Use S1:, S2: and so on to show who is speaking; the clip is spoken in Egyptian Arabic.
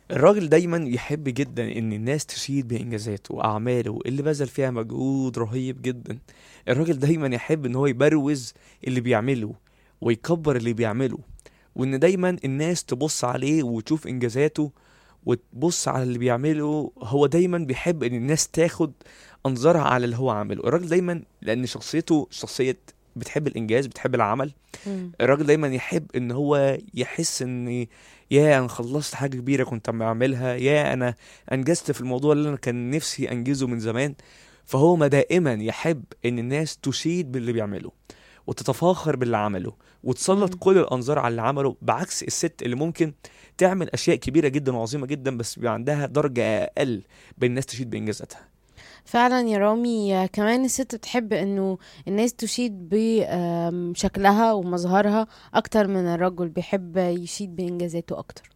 S1: الراجل دايما يحب جدا ان الناس تشيد بانجازاته واعماله اللي بذل فيها مجهود رهيب جدا الراجل دايما يحب ان هو يبروز اللي بيعمله ويكبر اللي بيعمله وان دايما الناس تبص عليه وتشوف انجازاته وتبص على اللي بيعمله هو دايما بيحب ان الناس تاخد انظارها على اللي هو عامله الراجل دايما لان شخصيته شخصية بتحب الانجاز بتحب العمل
S2: مم.
S1: الراجل دايما يحب ان هو يحس ان يا انا خلصت حاجه كبيره كنت عم بعملها يا انا انجزت في الموضوع اللي انا كان نفسي انجزه من زمان فهو ما دائما يحب ان الناس تشيد باللي بيعمله وتتفاخر باللي عمله وتسلط
S2: مم.
S1: كل الانظار على اللي عمله بعكس الست اللي ممكن تعمل اشياء كبيره جدا وعظيمه جدا بس بيبقى عندها درجه اقل بين الناس تشيد بانجازاتها
S2: فعلا يا رامي آه، كمان الست بتحب انه الناس تشيد بشكلها ومظهرها اكتر من الرجل بيحب يشيد بانجازاته اكتر